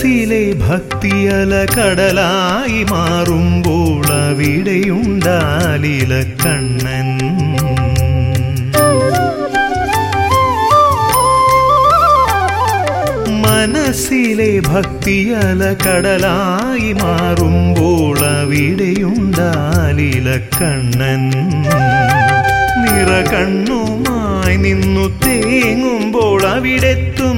മനസ്സിലെ ഭക്തിയല കടലായി മാറുമ്പോൾ അവിടെയുണ്ടാലില കണ്ണൻ മനസ്സിലെ ഭക്തിയല കടലായി മാറുമ്പോൾ അവിടെയുണ്ടാലില കണ്ണൻ നിറ കണ്ണുമായി നിന്നു തേങ്ങുമ്പോൾ അവിടെത്തും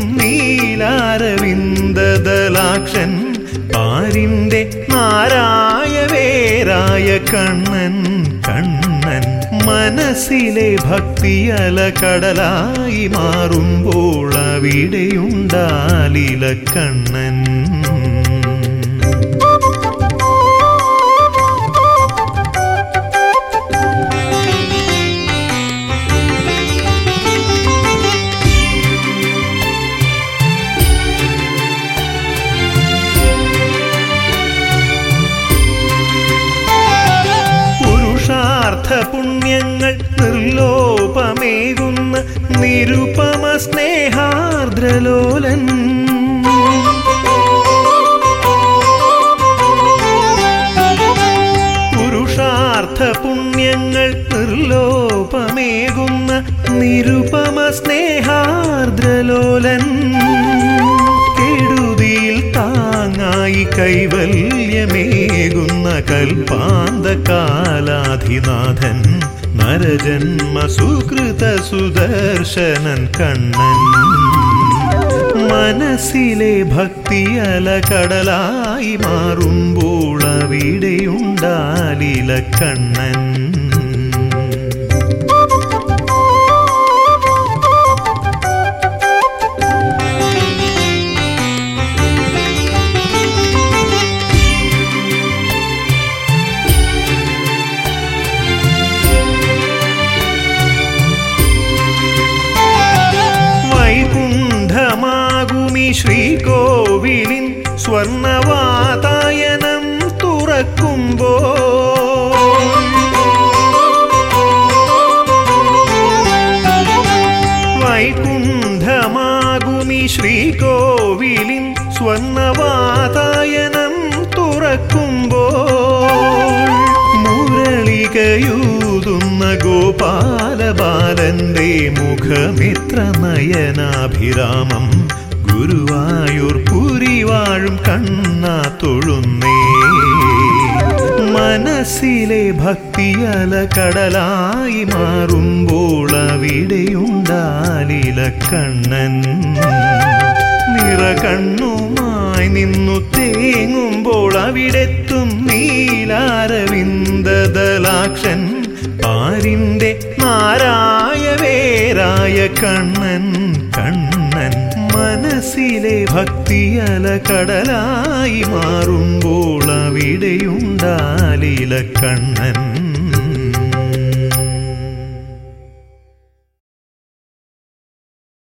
നീലാരവിന്ദലാക്ഷൻ പാരിന്റെ നാരായ വേരായ കണ്ണൻ കണ്ണൻ മനസ്സിലെ ഭക്തിയല കടലായി മാറുമ്പോൾ അവിടെയുണ്ടാലില കണ്ണൻ പുരുഷാർത്ഥ പുണ്യങ്ങൾ നിർലോപമേകുന്ന നിരുപമ സ്നേഹാർദ്രലോലൻ പുരുഷാർത്ഥ പുണ്യങ്ങൾ നിർലോപമേകുന്ന നിരുപമ സ്നേഹാർദ്രലോലൻ കെടുതിയിൽ താങ്ങായി കൈവല്യമേകുന്ന കൽപ്പാന്ത കാലാധിനാഥൻ നരജന്മ സുകൃത സുദർശനൻ കണ്ണൻ മനസ്സിലെ ഭക്തിയല കടലായി മാറുമ്പോൾ അവിടെയുണ്ടാലില കണ്ണൻ വൈകുണ്ഠമാകുമി ശ്രീകോവിലിൻ സ്വർണവാതായനം തുറക്കുമ്പോ വൈകുണ്ഠമാകുമി ശ്രീകോവിലിൻ സ്വർണവാതായനം തുറക്കുമ്പോ മുരളികയൂതുന്ന ഗോപാലബാലന്റെ മുഖമിത്ര നയനാഭിരാമം ഗുരുവായൂർ പുരിവാഴും കണ്ണാ തൊഴുന്നേ മനസ്സിലെ ഭക്തിയല കടലായി മാറുമ്പോൾ അവിടെയുണ്ടാലില കണ്ണൻ നിറ കണ്ണുമായി നിന്നു തേങ്ങുമ്പോൾ അവിടെത്തും നീലാരവിന്ദലാക്ഷൻ പാരിന്റെ നാരായ വേരായ കണ്ണൻ കണ്ണൻ മനസ്സിലെ ഭക്തിയല കടലായി മാറുമ്പോൾ അവിടെയുണ്ടാലില കണ്ണൻ